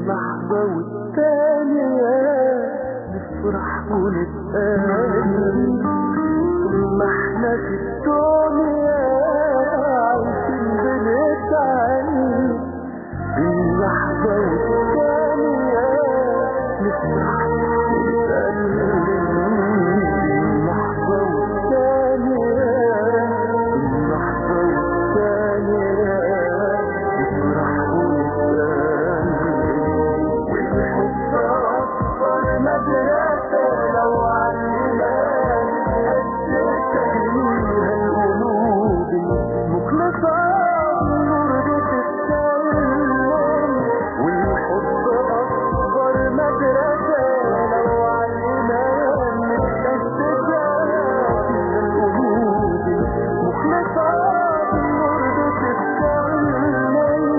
لحظة والتانية نفرح ونتقابل ما احنا في الدنيا عايشين بنتعاني بين لحظة والتانية نفرح ونتقابل بين لحظة والتانية بين لحظة والتانية نفرح ونتقابل والحب أكبر مدرسة لو علمنا نتأسس فيها القلوب المخلصة النور بتتكلم والحب أكبر مدرسة لو علمنا نتأسس فيها القلوب المخلصة النور بتتكلم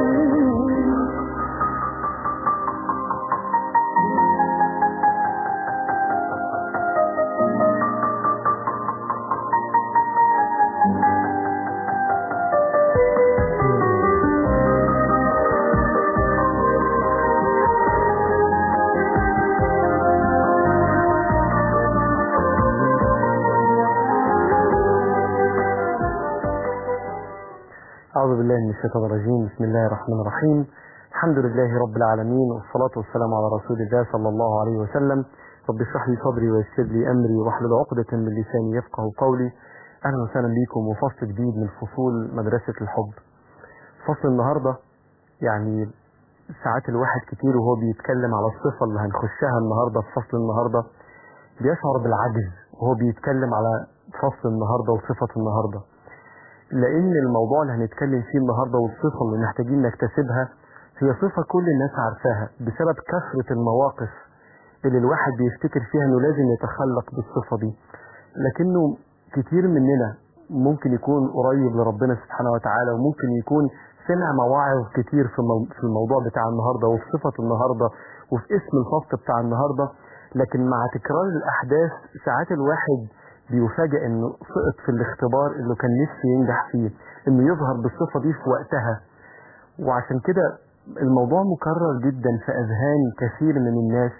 أعوذ بالله من الشيطان الرجيم بسم الله الرحمن الرحيم الحمد لله رب العالمين والصلاة والسلام على رسول الله صلى الله عليه وسلم رب اشرح لي صدري ويسر لي أمري واحلل عقدة من لساني يفقه قولي أهلا وسهلا بكم وفصل جديد من فصول مدرسة الحب فصل النهاردة يعني ساعات الواحد كتير وهو بيتكلم على الصفة اللي هنخشها النهاردة في فصل النهاردة بيشعر بالعجز وهو بيتكلم على فصل النهاردة وصفة النهاردة لان الموضوع اللي هنتكلم فيه النهارده والصفه اللي محتاجين نكتسبها هي صفه كل الناس عارفاها بسبب كثره المواقف اللي الواحد بيفتكر فيها انه لازم يتخلق بالصفه دي لكنه كتير مننا ممكن يكون قريب لربنا سبحانه وتعالى وممكن يكون سمع مواعظ كتير في المو- في الموضوع بتاع النهارده وفي صفه النهارده وفي اسم الفصل بتاع النهارده لكن مع تكرار الاحداث ساعات الواحد بيفاجئ انه سقط في الاختبار اللي كان نفسه ينجح فيه انه يظهر بالصفه دي في وقتها وعشان كده الموضوع مكرر جدا في اذهان كثير من الناس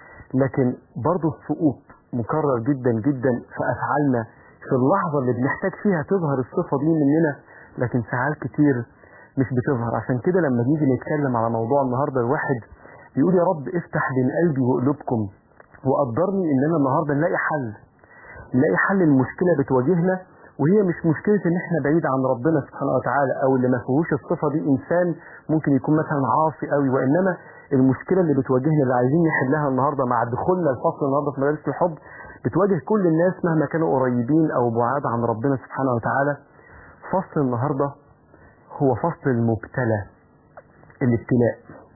لكن برضه السقوط مكرر جدا جدا في افعالنا في اللحظه اللي بنحتاج فيها تظهر الصفه دي مننا لكن ساعات كتير مش بتظهر عشان كده لما نيجي نتكلم على موضوع النهارده الواحد بيقول يا رب افتح بين قلبي وقلوبكم وقدرني ان انا النهارده نلاقي حل نلاقي حل المشكله بتواجهنا وهي مش مشكله ان احنا بعيد عن ربنا سبحانه وتعالى او اللي ما فيهوش الصفه دي انسان ممكن يكون مثلا عاصي قوي وانما المشكله اللي بتواجهنا اللي عايزين نحلها النهارده مع دخولنا الفصل النهارده في مدارس الحب بتواجه كل الناس مهما كانوا قريبين او بعاد عن ربنا سبحانه وتعالى فصل النهارده هو فصل المبتلى الابتلاء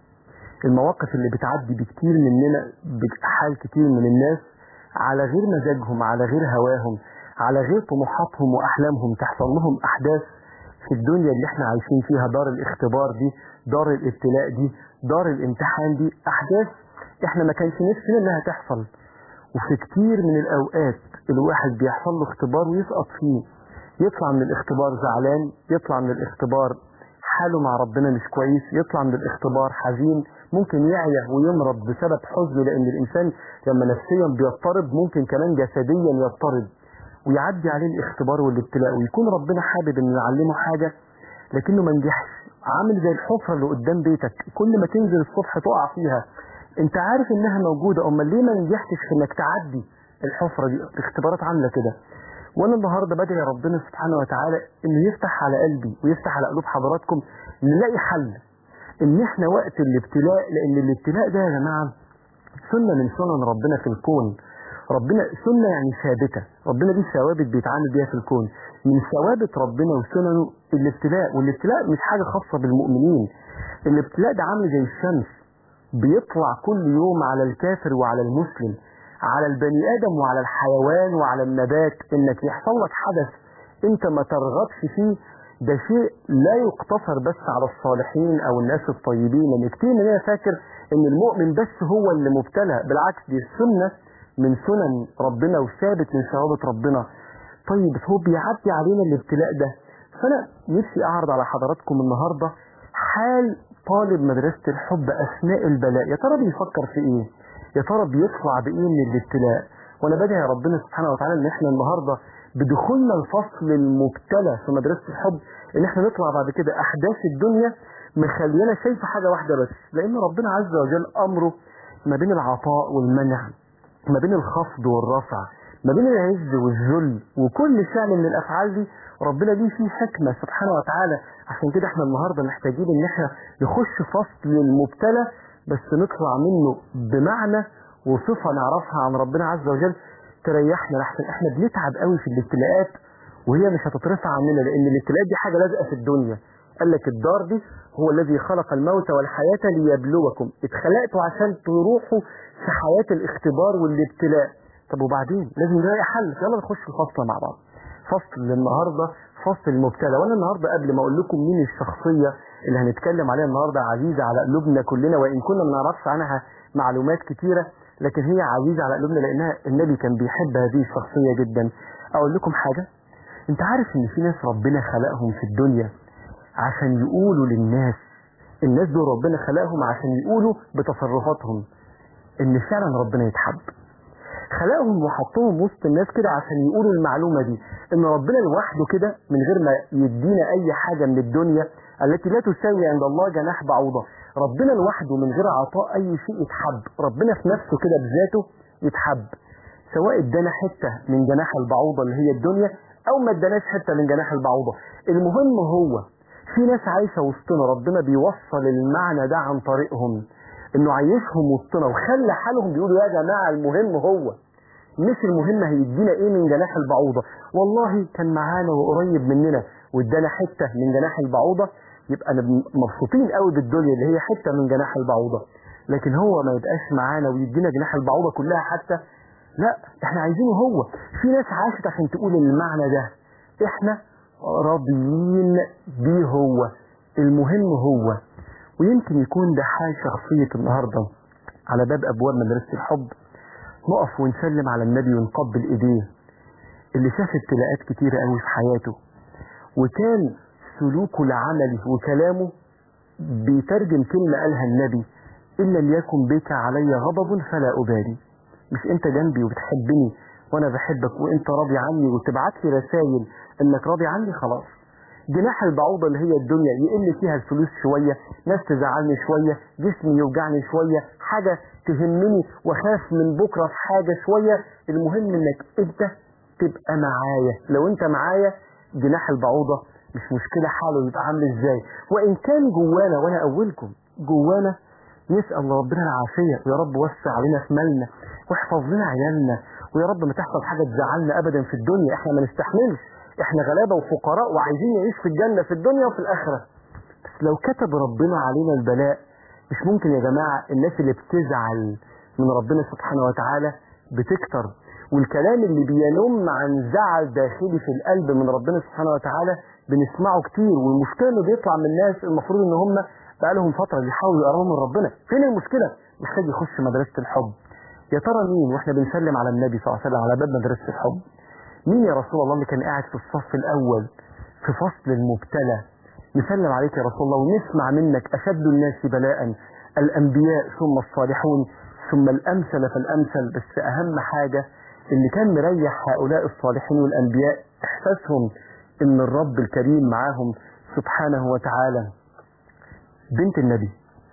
المواقف اللي بتعدي بكتير مننا بحال كتير من الناس على غير مزاجهم على غير هواهم على غير طموحاتهم واحلامهم تحصل لهم احداث في الدنيا اللي احنا عايشين فيها دار الاختبار دي دار الابتلاء دي دار الامتحان دي احداث احنا ما كانش نفسنا انها تحصل وفي كتير من الاوقات الواحد بيحصل له اختبار ويسقط فيه يطلع من الاختبار زعلان يطلع من الاختبار حاله مع ربنا مش كويس يطلع من الاختبار حزين ممكن يعيا ويمرض بسبب حزنه لان الانسان لما نفسيا بيضطرب ممكن كمان جسديا يضطرب ويعدي عليه الاختبار والابتلاء ويكون ربنا حابب انه يعلمه حاجه لكنه ما نجحش عامل زي الحفره اللي قدام بيتك كل ما تنزل الصبح تقع فيها انت عارف انها موجوده امال ليه ما نجحتش في انك تعدي الحفره دي اختبارات عامله كده وانا النهارده بدعي ربنا سبحانه وتعالى انه يفتح على قلبي ويفتح على قلوب حضراتكم نلاقي حل ان احنا وقت الابتلاء لان الابتلاء ده يا جماعه سنه من سنن ربنا في الكون ربنا سنه يعني ثابته ربنا دي ثوابت بيتعامل بيها في الكون من ثوابت ربنا وسننه الابتلاء والابتلاء مش حاجه خاصه بالمؤمنين الابتلاء ده عامل زي الشمس بيطلع كل يوم على الكافر وعلى المسلم على البني ادم وعلى الحيوان وعلى النبات انك يحصل لك حدث انت ما ترغبش فيه ده شيء لا يقتصر بس على الصالحين او الناس الطيبين لان كتير مننا فاكر ان المؤمن بس هو اللي مبتلى بالعكس دي السنه من سنن ربنا وثابت من ثوابت ربنا طيب هو بيعدي علينا الابتلاء ده فانا نفسي اعرض على حضراتكم النهارده حال طالب مدرسة الحب أثناء البلاء يا ترى بيفكر في إيه يا ترى بيطلع بإيه من الابتلاء وأنا بدعي يا ربنا سبحانه وتعالى إن إحنا النهاردة بدخولنا الفصل المبتلى في مدرسة الحب إن إحنا نطلع بعد كده أحداث الدنيا مخلينا شايفة حاجة واحدة بس لأن ربنا عز وجل أمره ما بين العطاء والمنع ما بين الخفض والرفع ما بين العز والذل وكل فعل من الافعال دي ربنا ليه فيه حكمه سبحانه وتعالى عشان كده احنا النهارده محتاجين ان احنا نخش فصل المبتلى بس نطلع منه بمعنى وصفه نعرفها عن ربنا عز وجل تريحنا لحسن احنا بنتعب قوي في الابتلاءات وهي مش هتترفع عننا لان الابتلاءات دي حاجه لازقه في الدنيا قال لك الدار دي هو الذي خلق الموت والحياه ليبلوكم اتخلقتوا عشان تروحوا في حياه الاختبار والابتلاء طب وبعدين لازم نلاقي حل يلا نخش الفصل مع بعض فصل النهارده فصل المبتلى وانا النهارده قبل ما اقول لكم مين الشخصيه اللي هنتكلم عليها النهارده عزيزه على قلوبنا كلنا وان كنا ما نعرفش عنها معلومات كتيره لكن هي عزيزه على قلوبنا لانها النبي كان بيحب هذه الشخصيه جدا اقول لكم حاجه انت عارف ان في ناس ربنا خلقهم في الدنيا عشان يقولوا للناس الناس دول ربنا خلقهم عشان يقولوا بتصرفاتهم ان فعلا ربنا يتحب خلقهم وحطهم وسط الناس كده عشان يقولوا المعلومة دي ان ربنا لوحده كده من غير ما يدينا اي حاجة من الدنيا التي لا تساوي عند الله جناح بعوضة ربنا لوحده من غير عطاء اي شيء يتحب ربنا في نفسه كده بذاته يتحب سواء ادانا حتة من جناح البعوضة اللي هي الدنيا او ما اداناش حتة من جناح البعوضة المهم هو في ناس عايشة وسطنا ربنا بيوصل المعنى ده عن طريقهم انه عايشهم وسطنا وخلى حالهم بيقولوا يا جماعة المهم هو مش المهم هيدينا ايه من جناح البعوضة والله كان معانا وقريب مننا وادانا حتة من جناح البعوضة يبقى أنا مبسوطين قوي بالدنيا اللي هي حتة من جناح البعوضة لكن هو ما يبقاش معانا ويدينا جناح البعوضة كلها حتى لا احنا عايزينه هو في ناس عاشت عشان تقول المعنى ده احنا راضيين بيه هو المهم هو ويمكن يكون ده حال شخصية النهاردة على باب أبواب مدرسة الحب نقف ونسلم على النبي ونقبل إيديه اللي شاف ابتلاءات كتيرة قوي في حياته وكان سلوكه لعمله وكلامه بيترجم كلمة قالها النبي إن لم يكن بك علي غضب فلا أبالي مش أنت جنبي وبتحبني وأنا بحبك وأنت راضي عني وتبعت لي رسائل إنك راضي عني خلاص جناح البعوضة اللي هي الدنيا يقل فيها الفلوس شوية ناس تزعلني شوية جسمي يوجعني شوية حاجة تهمني واخاف من بكرة في حاجة شوية المهم انك انت تبقى معايا لو انت معايا جناح البعوضة مش مشكلة حاله يبقى عامل ازاي وان كان جوانا وانا اولكم جوانا نسأل ربنا العافية ويا رب وسع علينا في مالنا واحفظ لنا عيالنا ويا رب ما تحصل حاجة تزعلنا ابدا في الدنيا احنا ما نستحملش احنا غلابة وفقراء وعايزين نعيش في الجنة في الدنيا وفي الآخرة بس لو كتب ربنا علينا البلاء مش ممكن يا جماعة الناس اللي بتزعل من ربنا سبحانه وتعالى بتكتر والكلام اللي بينم عن زعل داخلي في القلب من ربنا سبحانه وتعالى بنسمعه كتير والمشكلة انه بيطلع من الناس المفروض ان هم بقالهم فترة بيحاولوا يقربوا من ربنا فين المشكلة محتاج يخش مدرسة الحب يا ترى مين واحنا بنسلم على النبي صلى الله عليه وسلم على باب مدرسة الحب مين يا رسول الله اللي كان قاعد في الصف الأول في فصل المبتلى نسلم عليك يا رسول الله ونسمع منك أشد الناس بلاء الأنبياء ثم الصالحون ثم الأمثل فالأمثل بس أهم حاجة اللي كان مريح هؤلاء الصالحين والأنبياء إحساسهم إن الرب الكريم معاهم سبحانه وتعالى بنت النبي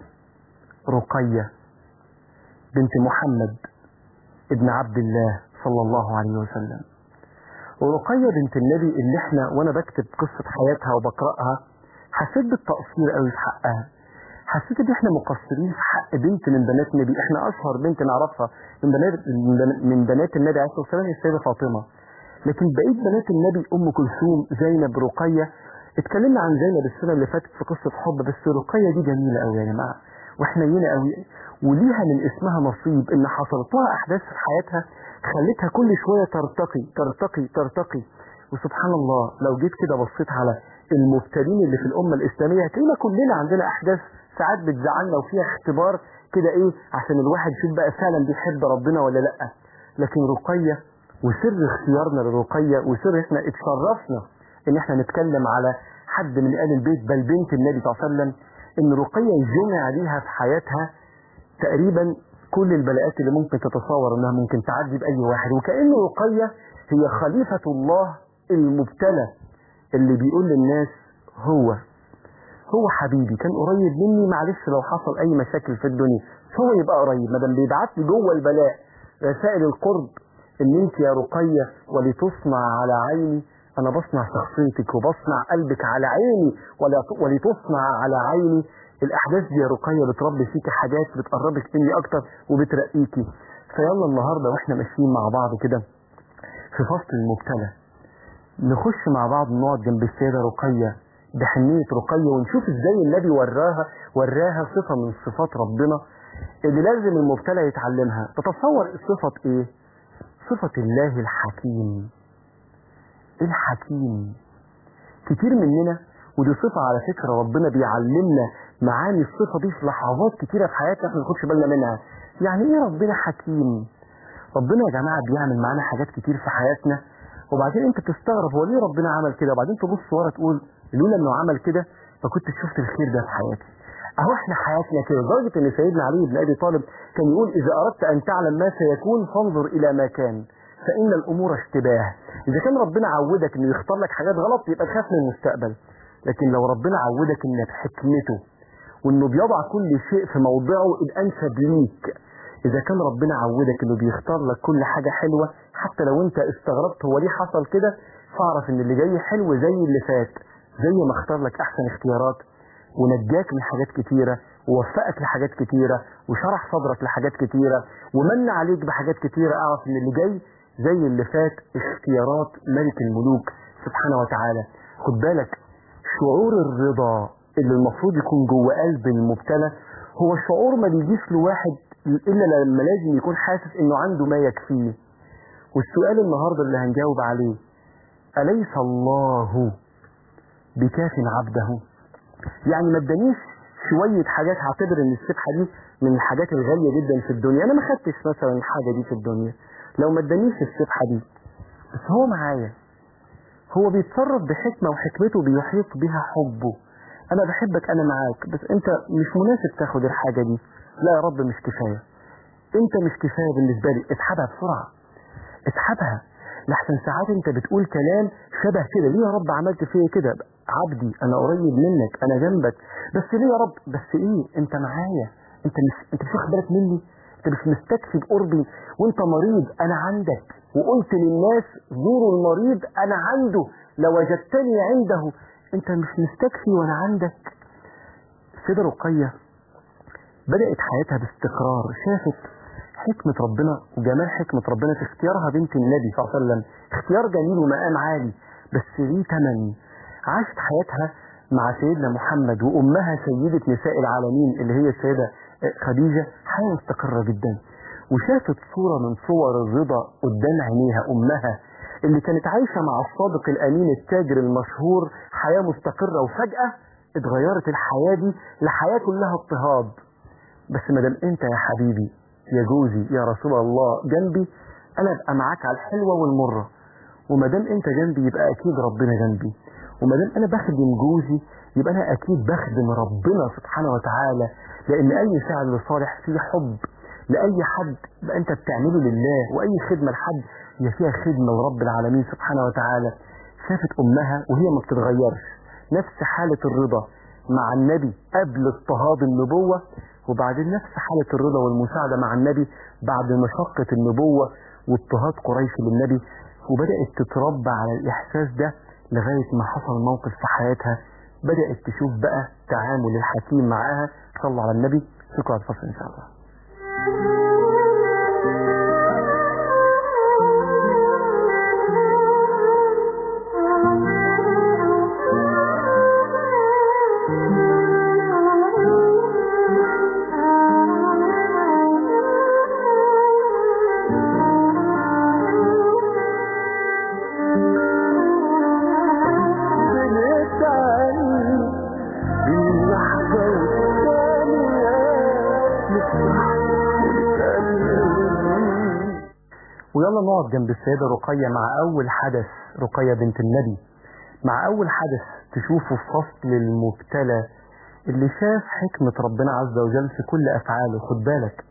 رقية بنت محمد ابن عبد الله صلى الله عليه وسلم ورقية بنت النبي اللي احنا وانا بكتب قصة حياتها وبقرأها حسيت بالتقصير قوي في حقها حسيت ان احنا مقصرين في حق بنت من بنات النبي احنا اشهر بنت نعرفها من بنات من بنات النبي عليه الصلاه والسلام هي السيده فاطمه لكن بقيه بنات النبي ام كلثوم زينب رقيه اتكلمنا عن زينب السنه اللي فاتت في قصه حب بس رقيه دي جميله قوي يا جماعه وحنينه قوي وليها من اسمها نصيب ان حصلت لها احداث في حياتها خلتها كل شويه ترتقي ترتقي ترتقي وسبحان الله لو جيت كده بصيت على المبتلين اللي في الامه الاسلاميه هتلاقينا كلنا عندنا احداث ساعات بتزعلنا وفيها اختبار كده ايه عشان الواحد يشوف بقى فعلا بيحب ربنا ولا لا لكن رقيه وسر اختيارنا للرقيه وسر احنا اتشرفنا ان احنا نتكلم على حد من ال البيت بل بنت النبي صلى الله عليه وسلم ان رقية جمع ليها في حياتها تقريبا كل البلاءات اللي ممكن تتصور انها ممكن تعدي باي واحد وكأن رقية هي خليفة الله المبتلى اللي بيقول للناس هو هو حبيبي كان قريب مني معلش لو حصل اي مشاكل في الدنيا هو يبقى قريب ما دام بيبعت لي جوه البلاء رسائل القرب ان انت يا رقية ولتصنع على عيني انا بصنع شخصيتك وبصنع قلبك على عيني ولا- ولتصنع على عيني الاحداث دي يا رقية بتربي فيكي حاجات بتقربك مني اكتر وبترقيكي فيلا النهاردة واحنا ماشيين مع بعض كده في فصل المبتلى نخش مع بعض نقعد جنب السيدة رقية بحنية رقية ونشوف ازاي النبي وراها وراها صفة من صفات ربنا اللي لازم المبتلى يتعلمها تتصور صفة ايه صفة الله الحكيم الحكيم كتير مننا ودي صفة على فكرة ربنا بيعلمنا معاني الصفة دي في لحظات كتيرة في حياتنا احنا ما ناخدش بالنا منها يعني ايه ربنا حكيم ربنا يا جماعة بيعمل معانا حاجات كتير في حياتنا وبعدين انت تستغرب هو ليه ربنا عمل كده وبعدين تبص ورا تقول لولا انه عمل كده ما كنت شفت الخير ده في حياتي اهو احنا حياتنا كده لدرجة ان سيدنا علي بن ابي طالب كان يقول اذا اردت ان تعلم ما سيكون فانظر الى ما كان فان الامور اشتباه اذا كان ربنا عودك انه يختار لك حاجات غلط يبقى تخاف من المستقبل لكن لو ربنا عودك ان بحكمته وانه بيضع كل شيء في موضعه الانسب ليك اذا كان ربنا عودك انه بيختار لك كل حاجة حلوة حتى لو انت استغربت هو ليه حصل كده فاعرف ان اللي جاي حلو زي اللي فات زي ما اختار لك احسن اختيارات ونجاك من حاجات كتيرة ووفقك لحاجات كتيرة وشرح صدرك لحاجات كتيرة ومن عليك بحاجات كتيرة اعرف ان اللي جاي زي اللي فات اختيارات ملك الملوك سبحانه وتعالى خد بالك شعور الرضا اللي المفروض يكون جوه قلب المبتلى هو شعور ما بيجيش لواحد الا لما لازم يكون حاسس انه عنده ما يكفيه والسؤال النهارده اللي هنجاوب عليه أليس الله بكاف عبده يعني ما ادانيش شوية حاجات هعتبر ان السبحة دي من الحاجات الغالية جدا في الدنيا انا ما خدتش مثلا الحاجة دي في الدنيا لو ما ادانيش السبحة دي بس هو معايا هو بيتصرف بحكمة وحكمته بيحيط بها حبه انا بحبك انا معاك بس انت مش مناسب تاخد الحاجة دي لا يا رب مش كفاية انت مش كفاية بالنسبة لي اسحبها بسرعة اسحبها لحسن ساعات انت بتقول كلام شبه كده ليه يا رب عملت فيا كده عبدي انا قريب منك انا جنبك بس ليه يا رب بس ايه انت معايا انت مش انت مش واخد بالك مني انت مش مستكفي بقربي وانت مريض انا عندك وقلت للناس زوروا المريض انا عنده لو وجدتني عنده انت مش مستكفي وانا عندك السيدة رقية بدأت حياتها باستقرار شافت حكمة ربنا وجمال حكمة ربنا في اختيارها بنت النبي صلى الله عليه وسلم اختيار جميل ومقام عالي بس ليه تمن عاشت حياتها مع سيدنا محمد وأمها سيدة نساء العالمين اللي هي السيدة خديجة حياة مستقرة جدا وشافت صورة من صور الرضا قدام عينيها أمها اللي كانت عايشة مع الصادق الأمين التاجر المشهور حياة مستقرة وفجأة اتغيرت الحياة دي لحياة كلها اضطهاد بس مادام انت يا حبيبي يا جوزي يا رسول الله جنبي انا ابقى معاك على الحلوة والمرة ومادام انت جنبي يبقى اكيد ربنا جنبي ومادام انا بخدم جوزي يبقى انا اكيد بخدم ربنا سبحانه وتعالى لان اي فعل صالح فيه حب لاي حد يبقى انت بتعمله لله واي خدمة لحد هي فيها خدمة لرب العالمين سبحانه وتعالى شافت امها وهي ما بتتغيرش نفس حالة الرضا مع النبي قبل اضطهاد النبوة وبعدين نفس حالة الرضا والمساعدة مع النبي بعد مشقة النبوة واضطهاد قريش للنبي وبدأت تتربى على الإحساس ده لغاية ما حصل موقف في حياتها بدأت تشوف بقى تعامل الحكيم معاها صلى على النبي شكرا على الفصل إن شاء الله بنسعى باللحظة والثانية نفرح ونتألم ويلا نقعد جنب السيدة رقية مع أول حدث رقية بنت النبي مع أول حدث تشوفه في فصل المبتلى اللي شاف حكمة ربنا عز وجل في كل أفعاله خد بالك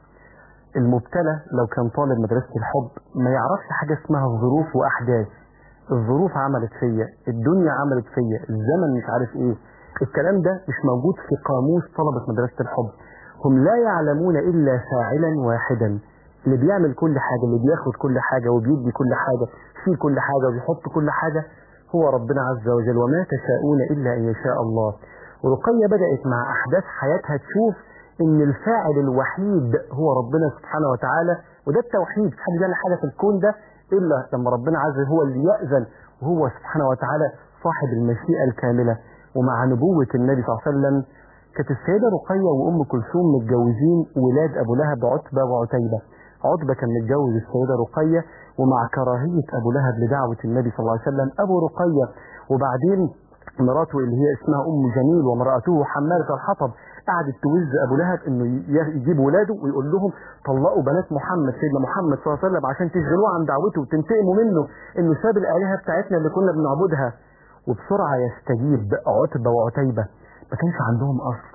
المبتلى لو كان طالب مدرسة الحب ما يعرفش حاجة اسمها ظروف وأحداث الظروف عملت فيا الدنيا عملت فيا الزمن مش عارف ايه الكلام ده مش موجود في قاموس طلبة مدرسة الحب هم لا يعلمون إلا فاعلا واحدا اللي بيعمل كل حاجة اللي بياخد كل حاجة وبيدي كل حاجة يشيل كل حاجة وبيحط كل حاجة هو ربنا عز وجل وما تشاءون إلا أن يشاء الله ورقية بدأت مع أحداث حياتها تشوف إن الفاعل الوحيد هو ربنا سبحانه وتعالى وده التوحيد مش حد بيعمل حاجة في الكون ده إلا لما ربنا عز وجل هو اللي يأذن وهو سبحانه وتعالى صاحب المشيئة الكاملة ومع نبوة النبي صلى الله عليه وسلم كانت السيدة رقية وأم كلثوم متجوزين ولاد أبو لهب عتبة وعتيبة عتبة كان متجوز السيدة رقية ومع كراهية أبو لهب لدعوة النبي صلى الله عليه وسلم أبو رقية وبعدين مراته اللي هي اسمها أم جميل ومرأته حمالة الحطب قعدت توز أبو لهب إنه ي- يجيب ولاده ويقول لهم طلقوا بنات محمد سيدنا محمد صلى الله عليه وسلم عشان تشغلوه عن دعوته وتنتقموا منه إنه ساب الآلهة بتاعتنا اللي كنا بنعبدها وبسرعة يستجيب عتبة وعتيبة ما كانش عندهم أصل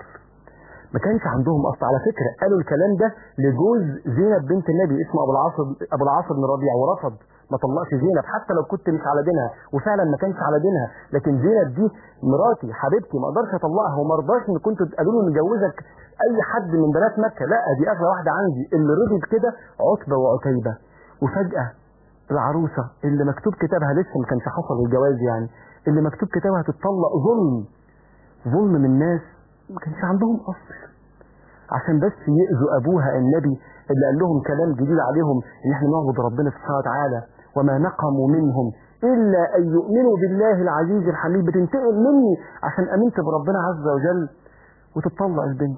ما كانش عندهم اصل على فكره قالوا الكلام ده لجوز زينب بنت النبي اسمه ابو العاص ابو العاص بن ربيع ورفض ما طلقش زينب حتى لو كنت مش على دينها وفعلا ما كانش على دينها لكن زينب دي مراتي حبيبتي ما اقدرش اطلقها وما رضاش ان كنتوا تقولوا لي نجوزك اي حد من بنات مكه لا دي اغلى واحده عندي اللي رضي بكده عتبه وعتيبه وفجاه العروسه اللي مكتوب كتابها لسه ما كانش حصل الجواز يعني اللي مكتوب كتابها تتطلق ظلم ظلم من ناس ما كانش عندهم اصل عشان بس يأذوا ابوها النبي اللي قال لهم كلام جديد عليهم ان احنا نعبد ربنا سبحانه وتعالى وما نقموا منهم الا ان يؤمنوا بالله العزيز الحميد بتنتقم مني عشان امنت بربنا عز وجل وتطلق البنت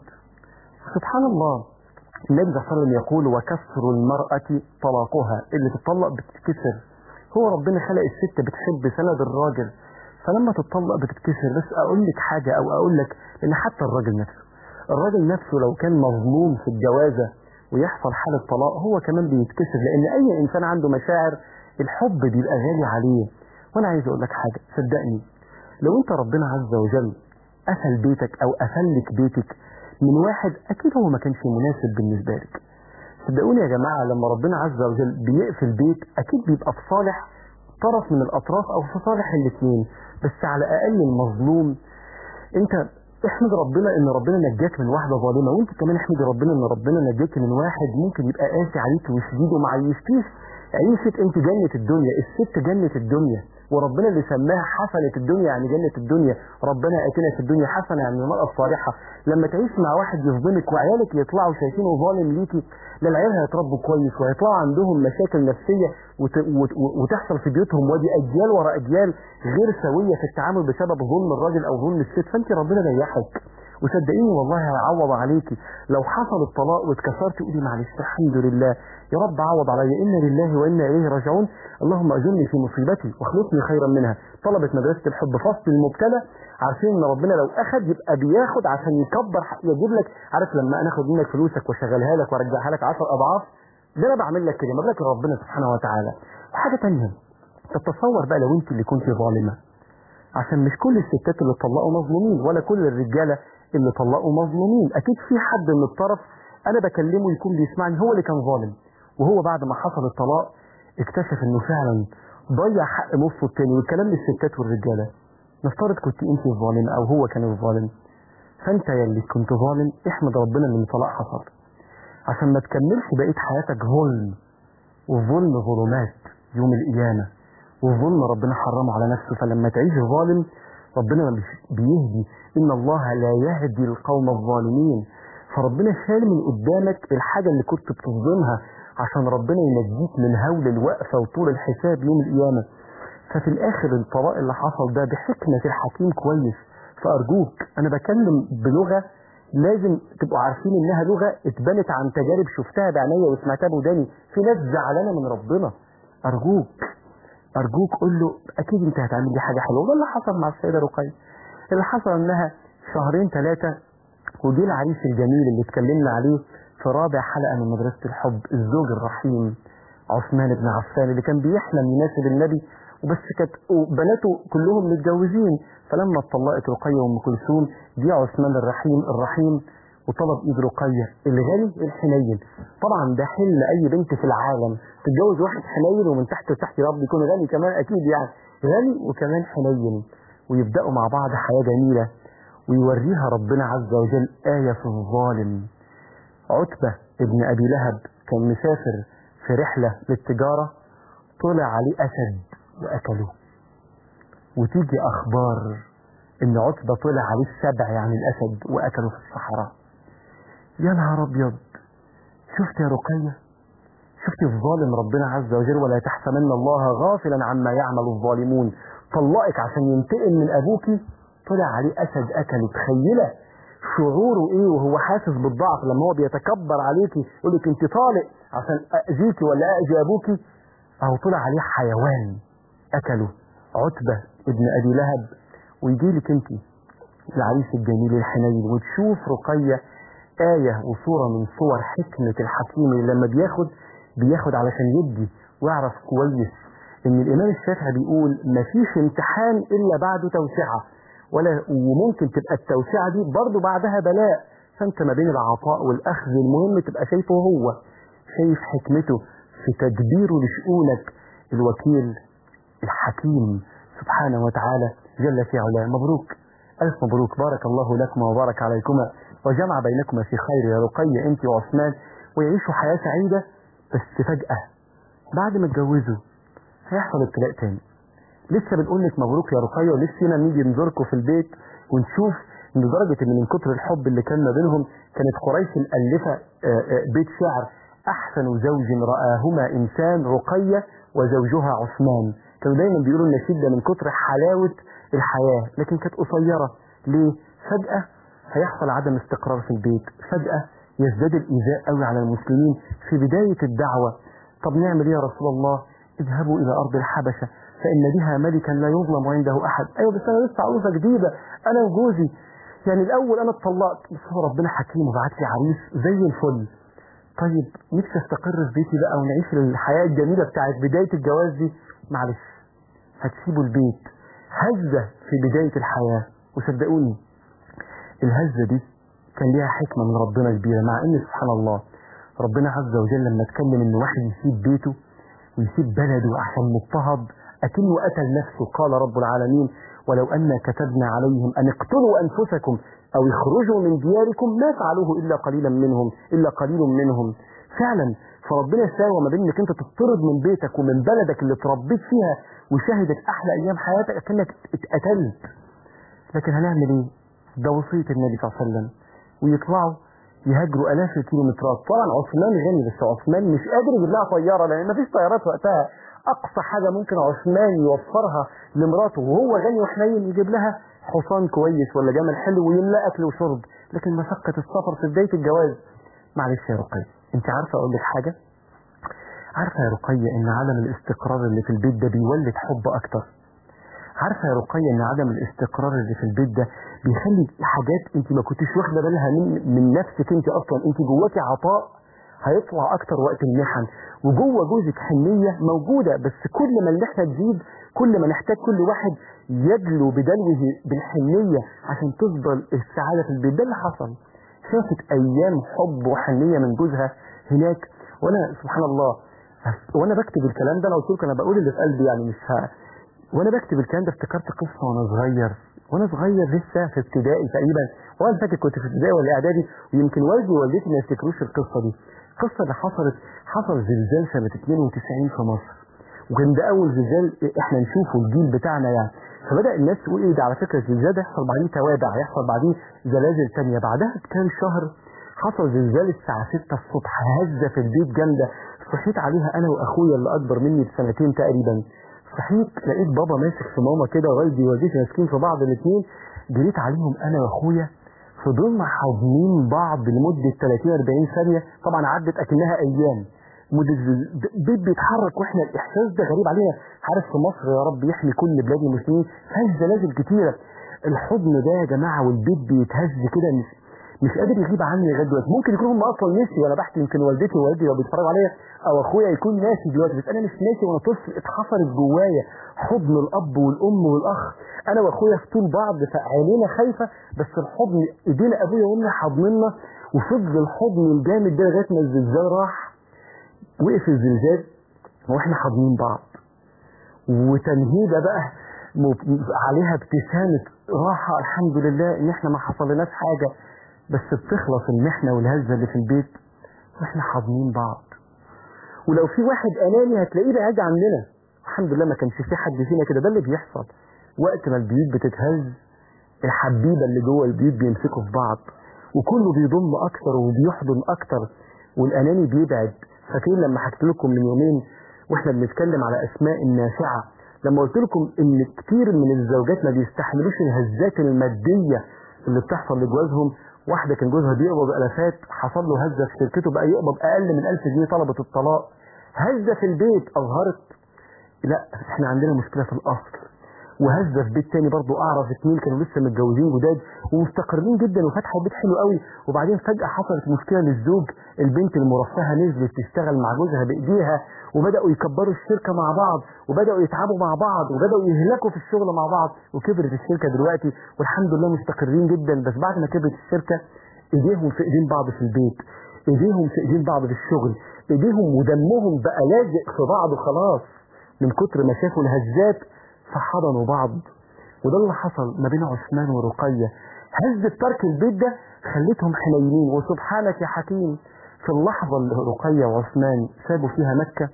سبحان الله النبي صلى الله عليه وسلم يقول وكسر المرأة طلاقها اللي تطلق بتتكسر هو ربنا خلق الست بتحب سند الراجل فلما تتطلق بتتكسر بس اقول لك حاجة او اقول لك ان حتى الراجل نفسه الراجل نفسه لو كان مظلوم في الجوازة ويحصل حالة طلاق هو كمان بيتكسر لان اي انسان عنده مشاعر الحب بيبقى غالي عليه وانا عايز اقول لك حاجة صدقني لو انت ربنا عز وجل قفل بيتك او قفلك بيتك من واحد اكيد هو ما كانش مناسب بالنسبة لك صدقوني يا جماعة لما ربنا عز وجل بيقفل بيت اكيد بيبقى في صالح طرف من الاطراف او في صالح الاثنين بس على الاقل المظلوم انت احمد ربنا ان ربنا نجاك من واحدة ظالمة وانت كمان احمد ربنا ان ربنا نجاك من واحد ممكن يبقى قاسي عليك وشديد وما عيشتيش عيشة انت جنة الدنيا الست جنة الدنيا وربنا اللي سماها حسنة الدنيا يعني جنة الدنيا ربنا اتنا في الدنيا حسنة يعني المرأة الصالحة لما تعيش مع واحد يظلمك وعيالك يطلعوا شايفينه ظالم ليكي لا العيال هيتربوا كويس وهيطلعوا عندهم مشاكل نفسية وت... وت... وتحصل في بيوتهم ودي اجيال ورا اجيال غير سوية في التعامل بسبب ظلم الراجل او ظلم الست فانت ربنا ريحك وصدقيني والله هيعوض عليكي لو حصل الطلاق واتكسرت قولي معلش الحمد لله يا رب عوض عليا انا لله وانا اليه راجعون اللهم اجرني في مصيبتي واخلصني خيرا منها طلبت مدرسه الحب فصل المبتلى عارفين ان ربنا لو اخذ يبقى بياخد عشان يكبر يجيب لك عارف لما انا اخد منك فلوسك واشغلها لك وارجعها لك 10 اضعاف ده انا بعمل لك كده مبارك ربنا سبحانه وتعالى وحاجه ثانيه تتصور بقى لو انت اللي كنت ظالمه عشان مش كل الستات اللي طلقوا مظلومين ولا كل الرجاله اللي طلقوا مظلومين اكيد في حد من الطرف انا بكلمه يكون بيسمعني هو اللي كان ظالم وهو بعد ما حصل الطلاق اكتشف انه فعلا ضيع حق نصه التاني والكلام للستات والرجاله نفترض كنت انت الظالم او هو كان الظالم فانت يا اللي كنت ظالم احمد ربنا ان الطلاق حصل عشان ما تكملش بقيه حياتك ظلم والظلم ظلمات يوم القيامه والظلم ربنا حرمه على نفسه فلما تعيش ظالم ربنا مش بيهدي ان الله لا يهدي القوم الظالمين فربنا شال من قدامك الحاجة اللي كنت بتظلمها عشان ربنا ينجيك من هول الوقفة وطول الحساب يوم القيامة ففي الاخر الطلاق اللي حصل ده بحكمة الحكيم كويس فارجوك انا بكلم بلغة لازم تبقوا عارفين انها لغة اتبنت عن تجارب شفتها بعينيا وسمعتها بوداني في ناس زعلانة من ربنا ارجوك ارجوك قول له اكيد انت هتعمل لي حاجة حلوة وده اللي حصل مع السيدة رقية اللي حصل انها شهرين ثلاثة ودي العريس الجميل اللي اتكلمنا عليه في رابع حلقة من مدرسة الحب الزوج الرحيم عثمان بن عفان اللي كان بيحلم يناسب النبي وبس كانت بناته كلهم متجوزين فلما اتطلقت رقيه وام كلثوم جه عثمان الرحيم الرحيم وطلب ايد رقيه الغني الحنين طبعا ده حلم اي بنت في العالم تتجوز واحد حنين ومن تحت لتحت يا رب يكون غني كمان اكيد يعني غني وكمان حنين ويبداوا مع بعض حياه جميله ويوريها ربنا عز وجل آية في الظالم عتبة ابن أبي لهب كان مسافر في رحلة للتجارة طلع عليه أسد وأكله وتيجي أخبار إن عتبة طلع عليه السبع يعني الأسد وأكله في الصحراء يا نهار أبيض شفت يا رقية شفت الظالم ربنا عز وجل ولا تحسبن الله غافلا عما يعمل الظالمون طلقك عشان ينتقم من أبوكي طلع عليه أسد أكله تخيلة شعوره إيه وهو حاسس بالضعف لما هو بيتكبر عليكي يقول لك أنت طالق عشان أذيكي ولا أذي أبوكي أهو طلع عليه حيوان أكله عتبة ابن أبي لهب ويجي لك أنت العريس الجميل الحنين وتشوف رقية آية وصورة من صور حكمة الحكيم اللي لما بياخد بياخد علشان يدي ويعرف كويس ان الامام الشافعي بيقول مفيش امتحان الا بعده توسعه ولا وممكن تبقى التوسعه دي برضه بعدها بلاء فانت ما بين العطاء والاخذ المهم تبقى شايفه هو شايف حكمته في تدبيره لشؤونك الوكيل الحكيم سبحانه وتعالى جل في علاه مبروك ألف مبروك بارك الله لكما وبارك عليكما وجمع بينكما في خير يا رقية أنت وعثمان ويعيشوا حياة سعيدة بس فجأة بعد ما اتجوزوا هيحصل ابتلاء تاني لسه بنقول لك مبروك يا رقية ولسه نيجي نزوركم في البيت ونشوف ان لدرجة ان من كتر الحب اللي كان ما بينهم كانت قريش مألفة بيت شعر احسن زوج رآهما انسان رقية وزوجها عثمان كانوا دايما بيقولوا النشيد ده من كتر حلاوة الحياة لكن كانت قصيرة ليه فجأة هيحصل عدم استقرار في البيت فجأة يزداد الإيذاء قوي على المسلمين في بداية الدعوة طب نعمل ايه يا رسول الله اذهبوا إلى أرض الحبشة فإن بها ملكا لا يظلم عنده أحد أيوة بس أنا لسه عروسة جديدة أنا وجوزي يعني الأول أنا اتطلقت بس هو ربنا حكيم وبعت لي عريس زي الفل طيب نفسي استقر في بيتي بقى ونعيش الحياة الجميلة بتاعت بداية الجواز دي معلش هتسيبوا البيت هزة في بداية الحياة وصدقوني الهزة دي كان ليها حكمة من ربنا كبيرة مع ان سبحان الله ربنا عز وجل لما اتكلم ان واحد يسيب بيته ويسيب بلده عشان مضطهد أكنه قتل نفسه قال رب العالمين ولو أن كتبنا عليهم أن اقتلوا أنفسكم أو يخرجوا من دياركم ما فعلوه إلا قليلا منهم إلا قليل منهم فعلا فربنا ساوى ما بين انك انت تطرد من بيتك ومن بلدك اللي اتربيت فيها وشهدت احلى ايام حياتك اكنك اتقتلت لكن هنعمل ايه ده وصيه النبي صلى الله عليه وسلم ويطلعوا يهاجروا الاف الكيلومترات طبعا عثمان غني بس عثمان مش قادر يجيب لها طياره لان مفيش طيارات وقتها اقصى حاجه ممكن عثمان يوفرها لمراته وهو غني وحنين يجيب لها حصان كويس ولا جمل حلو ويملا اكل وشرب لكن مشقه السفر في بدايه الجواز معلش يا رقية انت عارفه اقول لك حاجه عارفه يا رقية ان عدم الاستقرار اللي في البيت ده بيولد حب اكتر عارفه يا رقية ان عدم الاستقرار اللي في البيت ده بيخلي حاجات انت ما كنتش واخده بالها من من نفسك انت اصلا انت جواكي عطاء هيطلع اكتر وقت المحن وجوه جوزك حنيه موجوده بس كل ما المحنه تزيد كل ما نحتاج كل واحد يدلو بدلوه بالحنيه عشان تفضل السعاده في البيت ده اللي حصل شافت ايام حب وحنيه من جوزها هناك وانا سبحان الله وانا بكتب الكلام ده انا قلت لكم انا بقول اللي في قلبي يعني مش ها وانا بكتب الكلام ده افتكرت قصه وانا صغير وانا صغير لسه في ابتدائي تقريبا وانا فاكر كنت في ابتدائي ولا اعدادي ويمكن والدي ووالدتي ما يفتكروش القصه دي القصه اللي حصلت حصل زلزال سنه 92 في مصر وكان ده اول زلزال احنا نشوفه الجيل بتاعنا يعني فبدا الناس تقول ايه ده على فكره الزلزال ده يحصل بعدين توابع يحصل بعدين زلازل ثانيه بعدها بكام شهر حصل زلزال الساعه 6 الصبح هزه في البيت جامده صحيت عليها انا واخويا اللي اكبر مني بسنتين تقريبا صحيت لقيت بابا ماسك في ماما كده ووالدي ووالدتي ماسكين في بعض الاثنين جريت عليهم انا واخويا فضلنا حاضنين بعض لمده 30 40 ثانيه طبعا عدت اكنها ايام مدة بيت بيتحرك واحنا الاحساس ده غريب علينا عارف في مصر يا رب يحمي كل بلاد المسلمين فيهاش زلازل كتيره الحضن ده يا جماعه والبيت بيتهز كده مش مش قادر يغيب عني لغايه دلوقتي ممكن يكون هم اصلا ناسي وانا بحكي يمكن والدتي ووالدي لو بيتفرجوا عليا او اخويا يكون ناسي دلوقتي بس انا مش ناسي وانا طفل اتحفرت جوايا حضن الاب والام والاخ انا واخويا في طول بعض فعينينا خايفه بس الحضن ايدينا ابويا وامي حاضننا وفضل الحضن الجامد ده لغايه ما الزلزال راح وقف الزلزال واحنا حاضنين بعض وتنهيده بقى م- عليها ابتسامه راحه الحمد لله ان احنا ما حصلناش حاجه بس بتخلص المحنه والهزه اللي في البيت واحنا حاضنين بعض ولو في واحد اناني هتلاقيه بعيد عننا الحمد لله ما كانش في حد فينا كده ده اللي بيحصل وقت ما البيوت بتتهز الحبيبه اللي جوه البيوت بيمسكوا في بعض وكله بيضم اكتر وبيحضن اكتر والاناني بيبعد فاكرين لما حكيت لكم من يومين واحنا بنتكلم على اسماء النافعه لما قلت لكم ان كتير من الزوجات ما بيستحملوش الهزات الماديه اللي بتحصل لجوازهم واحده كان جوزها بيقبض الافات حصل له هزه في شركته بقى يقبض اقل من 1000 جنيه طلبت الطلاق هزه في البيت اظهرت لا احنا عندنا مشكله في الاصل وهزه في بيت تاني برضو اعرف اتنين كانوا لسه متجوزين جداد ومستقرين جدا وفتحوا بيت حلو قوي وبعدين فجاه حصلت مشكله للزوج البنت المرفهه نزلت تشتغل مع جوزها بايديها وبداوا يكبروا الشركه مع بعض وبداوا يتعبوا مع بعض وبداوا يهلكوا في الشغل مع بعض وكبرت الشركه دلوقتي والحمد لله مستقرين جدا بس بعد ما كبرت الشركه ايديهم في ايدين بعض في البيت ايديهم في ايدين بعض في الشغل ايديهم ودمهم بقى لازق في بعض خلاص من كتر ما شافوا الهزات فحضنوا بعض وده اللي حصل ما بين عثمان ورقية هزة ترك البيت ده خلتهم حنينين وسبحانك يا حكيم في اللحظة اللي رقية وعثمان سابوا فيها مكة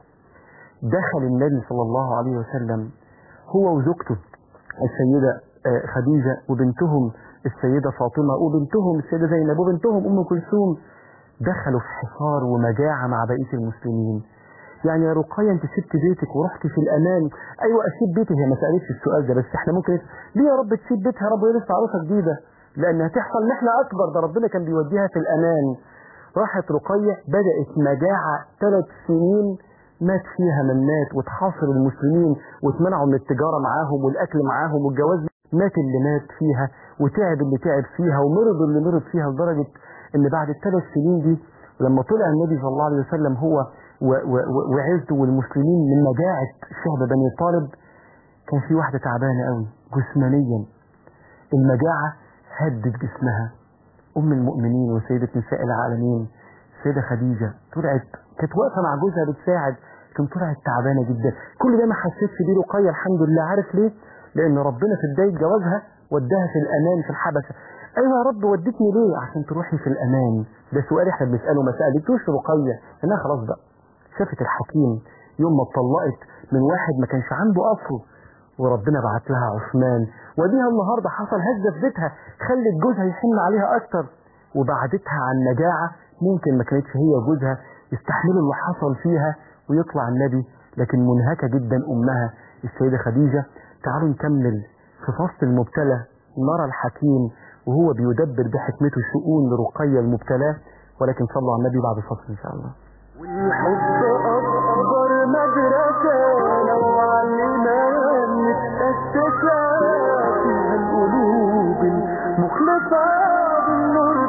دخل النبي صلى الله عليه وسلم هو وزوجته السيدة آه، خديجة وبنتهم السيدة فاطمة وبنتهم السيدة زينب وبنتهم أم كلثوم دخلوا في حصار ومجاعة مع بقية المسلمين يعني يا رقية انت سبت بيتك ورحت في الامان ايوه اسيب بيتي هي ما سالتش السؤال ده بس احنا ممكن ليه يا رب تسيب بيتها يا رب هي لسه عروسه جديده لان هتحصل محنه اكبر ده ربنا كان بيوديها في الامان راحت رقية بدأت مجاعة ثلاث سنين مات فيها من مات وتحاصر المسلمين واتمنعوا من التجارة معاهم والأكل معاهم والجواز مات اللي مات فيها وتعب اللي تعب فيها ومرض اللي مرض فيها لدرجة ان بعد الثلاث سنين دي لما طلع النبي صلى الله عليه وسلم هو و- و- و- وعزته والمسلمين من مجاعة شعب بني طالب كان في واحدة تعبانة قوي جسمانيا المجاعة هدت جسمها أم المؤمنين وسيدة نساء العالمين السيدة خديجة طلعت كانت واقفة مع جوزها بتساعد كانت طلعت تعبانة جدا كل ده ما حسيتش بيه رقية الحمد لله عارف ليه؟ لأن ربنا في بداية جوازها وداها في الأمان في الحبشة أيوة يا رب ودتني ليه؟ عشان تروحي في الأمان ده سؤال احنا بنسأله ما سألتوش رقية إنها خلاص بقى شافت الحكيم يوم ما اتطلقت من واحد ما كانش عنده أصل وربنا بعت لها عثمان وديها النهارده حصل هزه في بيتها خلت جوزها يحن عليها اكتر وبعدتها عن نجاعه ممكن ما كانتش هي وجوزها يستحملوا اللي حصل فيها ويطلع النبي لكن منهكه جدا امها السيده خديجه تعالوا نكمل في فصل المبتلى نرى الحكيم وهو بيدبر بحكمته شؤون لرقيه المبتلاه ولكن صلوا على النبي بعد الفصل ان شاء الله والحب أكبر مدرسة لو علمان متأسسة فيها القلوب المخلصة بالنور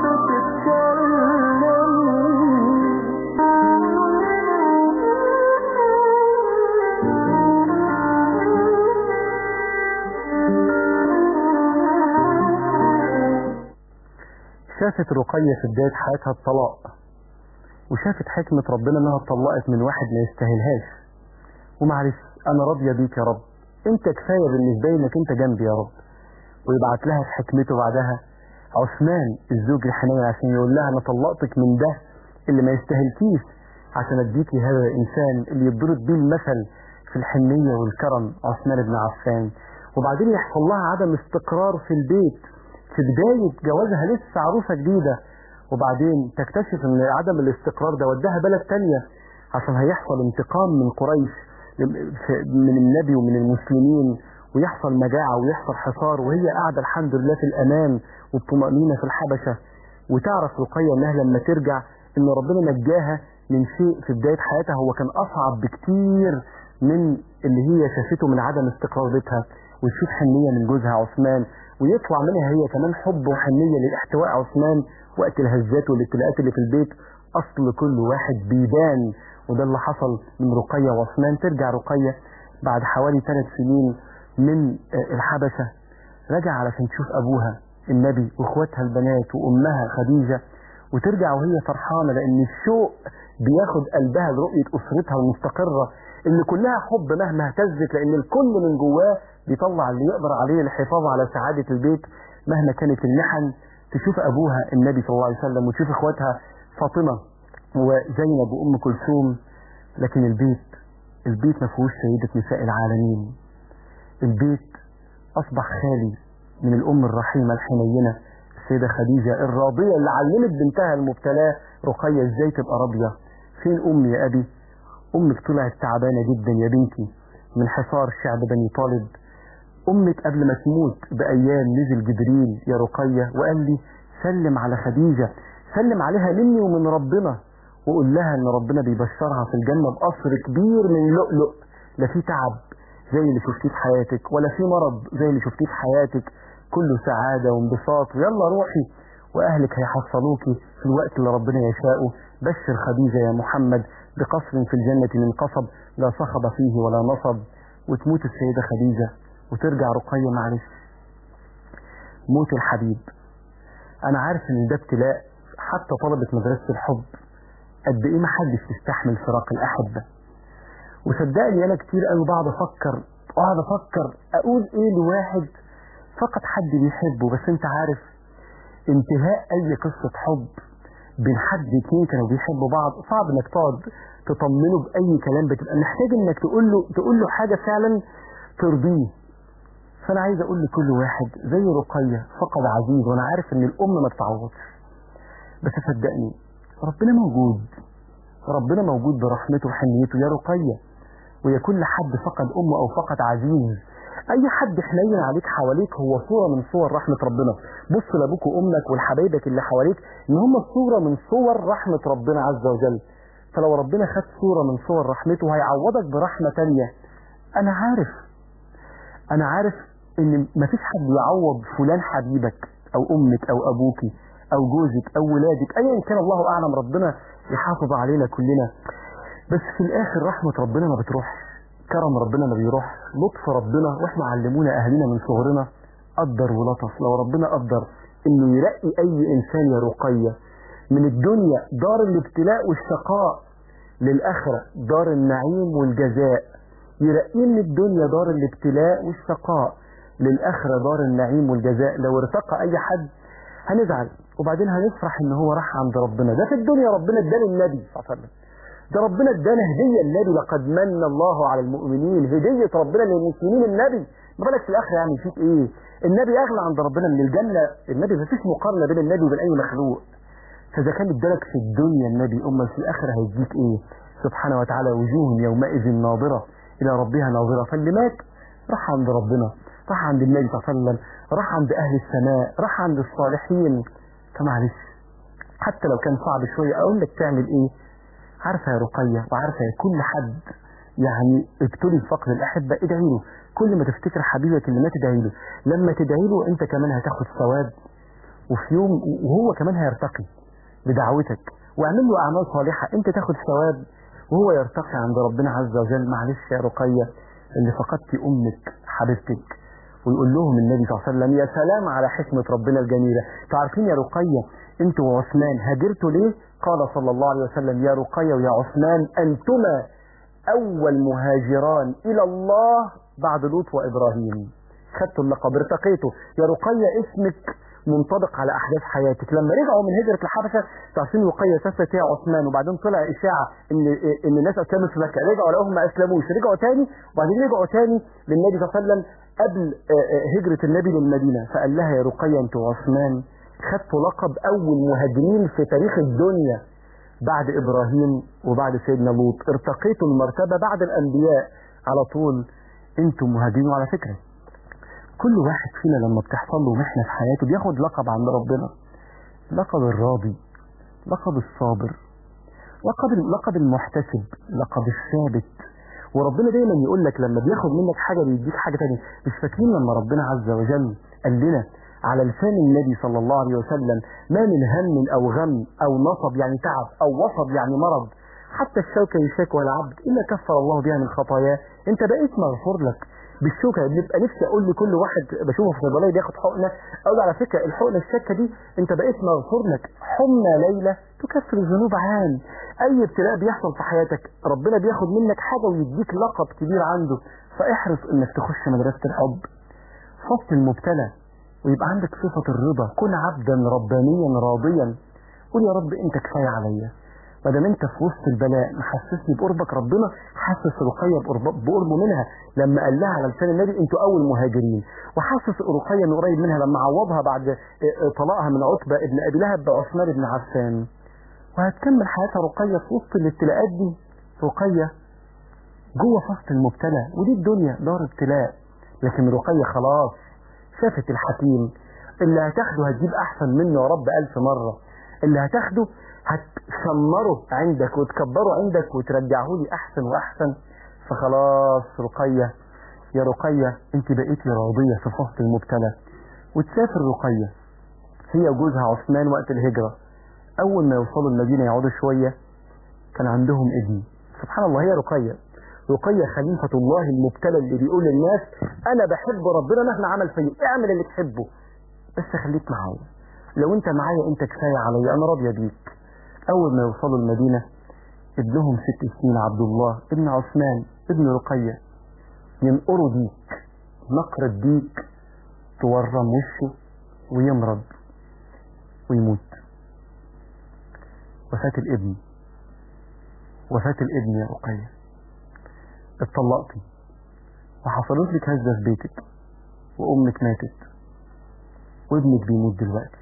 بتتكلم شافت رقية في بداية حياتها الطلاق وشافت حكمة ربنا انها اتطلقت من واحد ما يستاهلهاش ومعلش انا راضية بيك يا رب انت كفاية بالنسبة لي انك انت جنبي يا رب ويبعت لها في حكمته بعدها عثمان الزوج الحنين عشان يقول لها انا طلقتك من ده اللي ما يستاهلكيش عشان اديكي هذا الانسان اللي يضرب بيه المثل في الحنية والكرم عثمان بن عفان وبعدين يحصل لها عدم استقرار في البيت في بداية جوازها لسه عروسة جديدة وبعدين تكتشف ان عدم الاستقرار ده وداها بلد تانية عشان هيحصل انتقام من قريش من النبي ومن المسلمين ويحصل مجاعة ويحصل حصار وهي قاعدة الحمد لله في الأمان والطمأنينة في الحبشة وتعرف رقية انها لما ترجع ان ربنا نجاها من شيء في بداية حياتها هو كان أصعب بكتير من اللي هي شافته من عدم استقرار بيتها وتشوف حنية من جوزها عثمان ويطلع منها هي كمان حب وحنية للاحتواء عثمان وقت الهزات والابتلاءات اللي في البيت أصل كل واحد بيبان وده اللي حصل من رقية وعثمان ترجع رقية بعد حوالي ثلاث سنين من آه، الحبشة رجع علشان تشوف أبوها النبي وإخواتها البنات وأمها خديجة وترجع وهي فرحانة لأن الشوق بياخد قلبها لرؤية أسرتها المستقرة اللي كلها حب مهما اهتزت لأن الكل من جواه بيطلع اللي يقدر عليه الحفاظ على سعادة البيت مهما كانت المحن تشوف أبوها النبي صلى الله عليه وسلم وتشوف إخواتها فاطمة وزينب وأم كلثوم لكن البيت البيت ما فيهوش سيدة نساء العالمين البيت أصبح خالي من الأم الرحيمة الحنينة السيدة خديجة الراضية اللي علمت بنتها المبتلاة رقية ازاي تبقى راضية فين أمي يا أبي أمك طلعت تعبانة جدا يا بنتي من حصار شعب بني طالب أمك قبل ما تموت بأيام نزل جبريل يا رقية وقال لي سلم على خديجة سلم عليها مني ومن ربنا وقول لها ان ربنا بيبشرها في الجنة بقصر كبير من لؤلؤ لا في تعب زي اللي شفتيه في حياتك ولا في مرض زي اللي شفتيه في حياتك كله سعادة وانبساط ويلا روحي واهلك هيحصلوكي في الوقت اللي ربنا يشاءه بشر خديجة يا محمد بقصر في الجنة من قصب لا صخب فيه ولا نصب وتموت السيدة خديجة وترجع رقية معلش موت الحبيب انا عارف ان ده ابتلاء حتى طلبة مدرسة الحب قد ايه ما حدش يستحمل فراق الاحبة وصدقني انا كتير قوي بقعد افكر اقعد افكر اقول ايه لواحد فقط حد بيحبه بس انت عارف انتهاء اي قصة حب بين حد اتنين كانوا بيحبوا بعض صعب انك تقعد تطمنه باي كلام بتبقى محتاج انك تقول له تقول له حاجة فعلا ترضيه فانا عايز اقول لكل واحد زي رقية فقد عزيز وانا عارف ان الام ما بتعوضش بس صدقني ربنا موجود ربنا موجود برحمته وحنيته يا رقية ويا كل حد فقد أمه أو فقد عزيز أي حد حنين عليك حواليك هو صورة من صور رحمة ربنا بص لأبوك وأمك والحبايبك اللي حواليك إن هم صورة من صور رحمة ربنا عز وجل فلو ربنا خد صورة من صور رحمته هيعوضك برحمة تانية أنا عارف أنا عارف إن مفيش حد يعوض فلان حبيبك أو أمك أو أبوكي او جوزك او ولادك ايا كان الله اعلم ربنا يحافظ علينا كلنا بس في الاخر رحمة ربنا ما بتروحش كرم ربنا ما بيروحش لطف ربنا واحنا علمونا اهلنا من صغرنا قدر ولطف لو ربنا قدر انه يرقي اي انسان يا رقية من الدنيا دار الابتلاء والشقاء للاخرة دار النعيم والجزاء يرقيه من الدنيا دار الابتلاء والشقاء للاخرة دار النعيم والجزاء لو ارتقى اي حد هنزعل وبعدين هنفرح ان هو راح عند ربنا ده في الدنيا ربنا ادانا النبي صلى الله عليه وسلم ده ربنا ادانا هديه النبي لقد من الله على المؤمنين هديه ربنا للمسلمين النبي ما بالك في الاخر يعني فيك ايه النبي اغلى عند ربنا من الجنه النبي ما فيش مقارنه بين النبي وبين اي مخلوق فاذا كان ادالك في الدنيا النبي امال في الاخره هيديك ايه سبحانه وتعالى وجوه يومئذ ناظره الى ربها ناظره فاللي مات راح عند ربنا راح عند النبي صلى الله عليه وسلم راح عند اهل السماء راح عند الصالحين فمعلش حتى لو كان صعب شوية اقول لك تعمل ايه عارفة يا رقية وعارفة يا كل حد يعني ابتلي بفقد الاحبة ادعي له كل ما تفتكر حبيبك اللي ما تدعي له لما تدعي له انت كمان هتاخد ثواب وفي يوم وهو كمان هيرتقي بدعوتك واعمل له اعمال صالحة انت تاخد ثواب وهو يرتقي عند ربنا عز وجل معلش يا رقية اللي فقدتي امك حبيبتك ويقول لهم النبي صلى الله عليه وسلم يا سلام على حكمة ربنا الجميلة تعرفين يا رقية انتوا وعثمان هاجرتوا ليه قال صلى الله عليه وسلم يا رقية ويا عثمان انتما اول مهاجران الى الله بعد لوط وابراهيم خدتوا اللقب ارتقيتوا يا رقية اسمك منطبق على احداث حياتك لما رجعوا من هجرة الحبشة تعرفين رقية سافرت هي عثمان وبعدين طلع اشاعة ان ان الناس اسلموا في مكة رجعوا لقوهم ما اسلموش رجعوا تاني وبعدين رجعوا تاني للنبي صلى الله عليه وسلم قبل هجرة النبي للمدينة فقال لها يا رقية انت وعثمان خدتوا لقب اول مهاجرين في تاريخ الدنيا بعد ابراهيم وبعد سيدنا لوط ارتقيتوا المرتبة بعد الانبياء على طول انتم مهاجرين وعلى فكرة كل واحد فينا لما بتحصل له محنة في حياته بياخد لقب عند ربنا لقب الراضي لقب الصابر لقب لقب المحتسب لقب الثابت وربنا دايما يقول لك لما بياخد منك حاجه بيديك حاجه تانية مش فاكرين لما ربنا عز وجل قال لنا على لسان النبي صلى الله عليه وسلم ما من هم او غم او نصب يعني تعب او وصب يعني مرض حتى الشوكه يشاك والعبد الا كفر الله بها من خطاياه انت بقيت مغفور لك بالشوكه بنبقى نفسي اقول لكل واحد بشوفه في صيدليه بياخد حقنه اقول له على فكره الحقنه الشكه دي انت بقيت مغفور لك حمى ليله تكفر الذنوب عام اي ابتلاء بيحصل في حياتك ربنا بياخد منك حاجه ويديك لقب كبير عنده فاحرص انك تخش مدرسه الحب فصل المبتلى ويبقى عندك صفه الرضا كن عبدا ربانيا راضيا قول يا رب انت كفايه عليا ما دام انت في وسط البلاء محسسني بقربك ربنا حسس رقيه بقرب- بقربه منها لما قال لها على لسان النبي انتوا اول مهاجرين وحسس رقيه انه قريب منها لما عوضها بعد اه، اه، طلاقها من عتبه ابن ابي لهب بعثمان بن عفان وهتكمل حياتها رقيه في وسط الابتلاءات دي رقيه جوه فصل المبتلى ودي الدنيا دار ابتلاء لكن رقيه خلاص شافت الحكيم اللي هتاخده هتجيب احسن منه يا رب الف مره اللي هتاخده هتشمره عندك وتكبره عندك وترجعه لي احسن واحسن فخلاص رقيه يا رقيه انت بقيتي راضيه في فصل المبتلى وتسافر رقيه هي وجوزها عثمان وقت الهجره اول ما يوصلوا المدينه يقعدوا شويه كان عندهم ابن سبحان الله هي رقيه رقيه خليفه الله المبتلى اللي بيقول للناس انا بحب ربنا مهما عمل فيا اعمل اللي تحبه بس خليك معايا لو انت معايا انت كفايه عليا انا راضيه بيك اول ما يوصلوا المدينه ابنهم ست سنين عبد الله ابن عثمان ابن رقيه ينقروا ديك نقرة ديك تورم وشه ويمرض ويموت وفاة الابن وفاة الابن يا رقية اتطلقتي وحصلت لك هزة في بيتك وأمك ماتت وابنك بيموت دلوقتي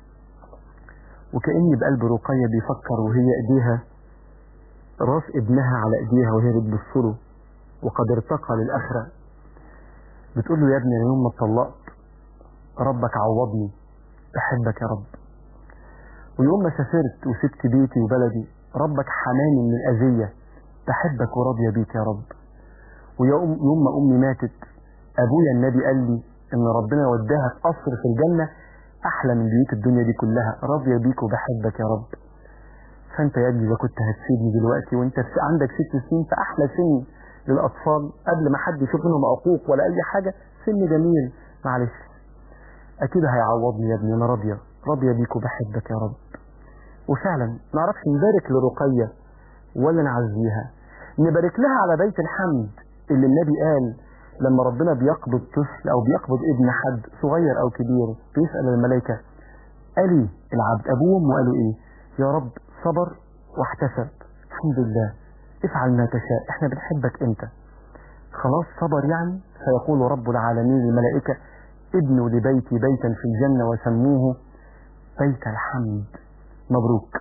وكأني بقلب رقية بيفكر وهي ايديها راس ابنها على ايديها وهي بتبص له وقد ارتقى للآخرة بتقول له يا ابني أنا يوم ما اتطلقت ربك عوضني بحبك يا رب ويوم ما سافرت وسبت بيتي وبلدي ربك حماني من الأذية بحبك وراضية بيك يا رب ويوم يوم ما أمي ماتت أبويا النبي قال لي إن ربنا وداها في قصر في الجنة أحلى من بيوت الدنيا دي كلها راضية بيك وبحبك يا رب فأنت يا ابني إذا كنت هتسيبني دلوقتي وأنت في عندك ست سنين في أحلى سن للأطفال قبل ما حد يشوف منهم عقوق ولا أي حاجة سن جميل معلش أكيد هيعوضني يا ابني أنا راضية راضية بيك وبحبك يا رب وفعلا ما نعرفش نبارك لرقية ولا نعزيها نبارك لها على بيت الحمد اللي النبي قال لما ربنا بيقبض طفل أو بيقبض ابن حد صغير أو كبير بيسأل الملائكة قالي العبد أبوه وأمه قالوا إيه يا رب صبر واحتسب الحمد لله افعل ما تشاء احنا بنحبك انت خلاص صبر يعني فيقول رب العالمين للملائكة ابنوا لبيتي بيتا في الجنة وسموه بيت الحمد مبروك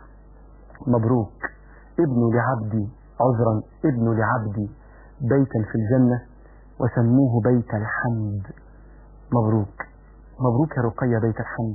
مبروك ابنوا لعبدي عذرا ابنوا لعبدي بيتا في الجنة وسموه بيت الحمد مبروك مبروك يا رقية بيت الحمد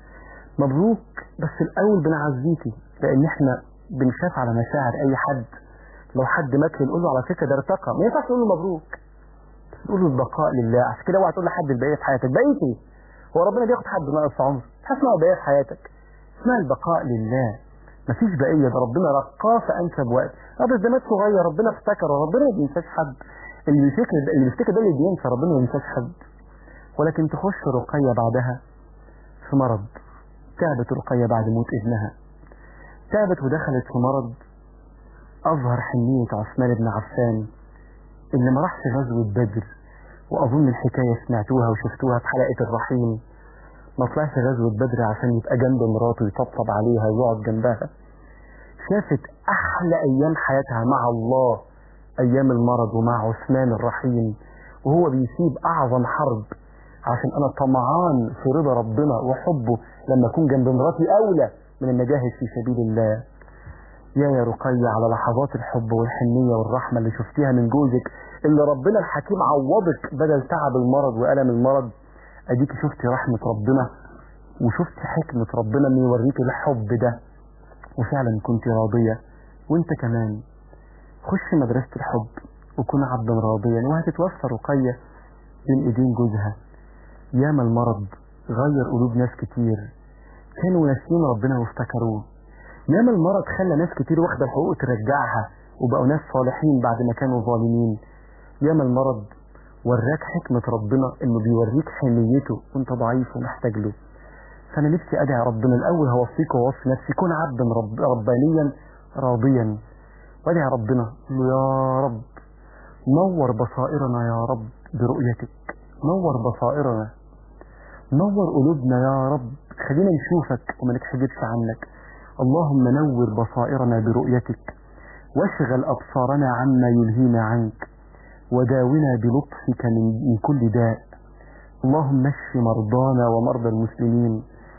مبروك بس الأول بنعزيكي لأن احنا بنخاف على مشاعر أي حد لو حد مات نقول له على فكرة ده ارتقى ما ينفعش نقول له مبروك نقول له البقاء لله عشان كده اوعى تقول لحد البقية في حياتك بقيتي هو ربنا بياخد حد ناقص عمر مش اسمها بقية في حياتك اسمها البقاء لله مفيش بقية ده ربنا رقاه في أنسب وقت اه بس ده مات صغير ربنا افتكر ربنا ما بينساش حد اللي بيفتكر اللي بيفتكر ده اللي بينسى ربنا ما بينساش حد ولكن تخش رقية بعدها في مرض تعبت رقية بعد موت ابنها تعبت ودخلت في مرض أظهر حنية عثمان بن عفان اللي ما راحش غزوة بدر وأظن الحكاية سمعتوها وشفتوها في حلقة الرحيم ما طلعش غزوة بدر عشان يبقى جنب مراته يطبطب عليها ويقعد جنبها شافت أحلى أيام حياتها مع الله أيام المرض ومع عثمان الرحيم وهو بيسيب أعظم حرب عشان أنا طمعان في رضا ربنا وحبه لما أكون جنب مراتي أولى من النجاهد في سبيل الله يا يا رقية على لحظات الحب والحنية والرحمة اللي شفتيها من جوزك اللي ربنا الحكيم عوضك بدل تعب المرض وألم المرض أديك شفتي رحمة ربنا وشفتي حكمة ربنا من يوريك الحب ده وفعلا كنت راضية وانت كمان خش مدرسة الحب وكن عبدا راضيا وهتتوفى رقية بين ايدين جوزها ياما المرض غير قلوب ناس كتير كانوا ناسيين ربنا وافتكروه ياما المرض خلى ناس كتير واخدة الحقوق ترجعها وبقوا ناس صالحين بعد ما كانوا ظالمين ياما المرض وراك حكمة ربنا انه بيوريك حميته وانت ضعيف ومحتاج له فانا نفسي ادعي ربنا الاول هوصيك ووصي نفسي كن عبدا رب ربانيا راضيا وادعي ربنا قل له يا رب نور بصائرنا يا رب برؤيتك نور بصائرنا نور قلوبنا يا رب خلينا نشوفك وما نتحجبش عنك اللهم نور بصائرنا برؤيتك واشغل أبصارنا عما يلهينا عنك وداونا بلطفك من, من كل داء اللهم اشف مرضانا ومرضى المسلمين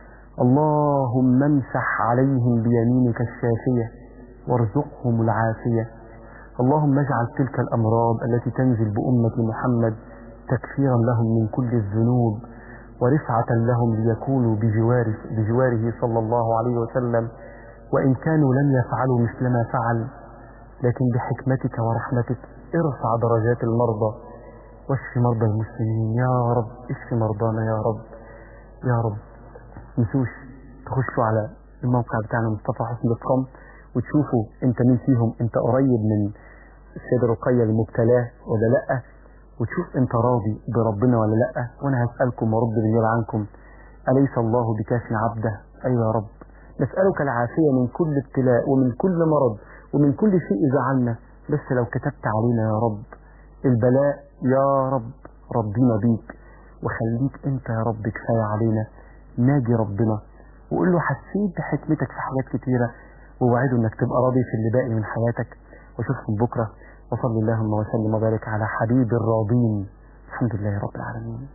اللهم امسح عليهم بيمينك الشافية وارزقهم العافية اللهم اجعل تلك الأمراض التي تنزل بأمة محمد تكفيرا لهم من كل الذنوب ورفعة لهم ليكونوا بجواره, بجواره صلى الله عليه وسلم وإن كانوا لم يفعلوا مثل ما فعل لكن بحكمتك ورحمتك ارفع درجات المرضى واشف مرضى المسلمين يا رب اشف مرضانا يا رب يا رب نسوش تخشوا على الموقع بتاعنا مصطفى حسن دوت كوم وتشوفوا انت مين فيهم انت قريب من السيدة رقية المبتلاة ولا لأ وتشوف انت راضي بربنا ولا لأ وانا هسألكم ورد بالليل عنكم أليس الله بكاف عبده أيوة يا رب نسألك العافية من كل ابتلاء ومن كل مرض ومن كل شيء زعلنا بس لو كتبت علينا يا رب البلاء يا رب ربنا بيك وخليك انت يا رب كفاية علينا ناجي ربنا وقول له حسيت بحكمتك في حاجات كتيرة ووعده انك تبقى راضي في اللي باقي من حياتك واشوفكم بكرة وصلي اللهم وسلم وبارك على حبيب الراضين الحمد لله رب العالمين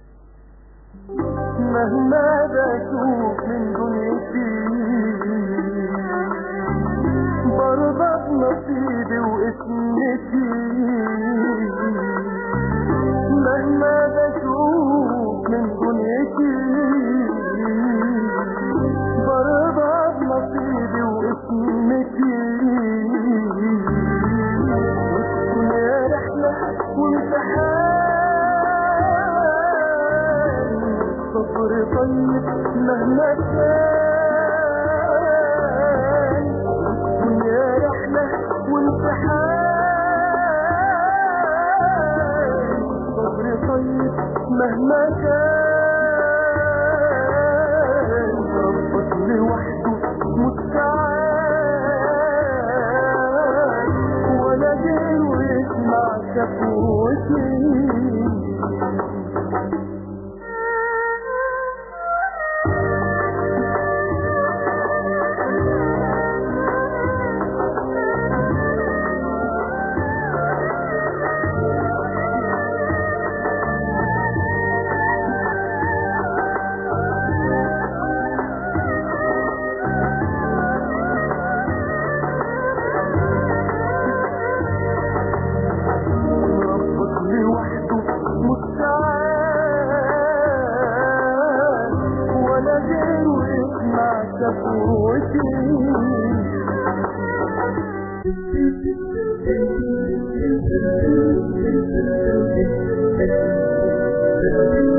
مهما بشوف من دنيتي برضى بنصيبي واسمتي مهما بشوف من دنيتي برضى بنصيبي واسمتي وتكون يا رحلة وامتحان صبر طيب مهما كان وتكون يا رحلة وامتحان صبر طيب مهما كان ربك لوحده مستعان ولا غيره يسمع شكوتي ربك لوحده مستعان ولا غيره يسمع شكوتي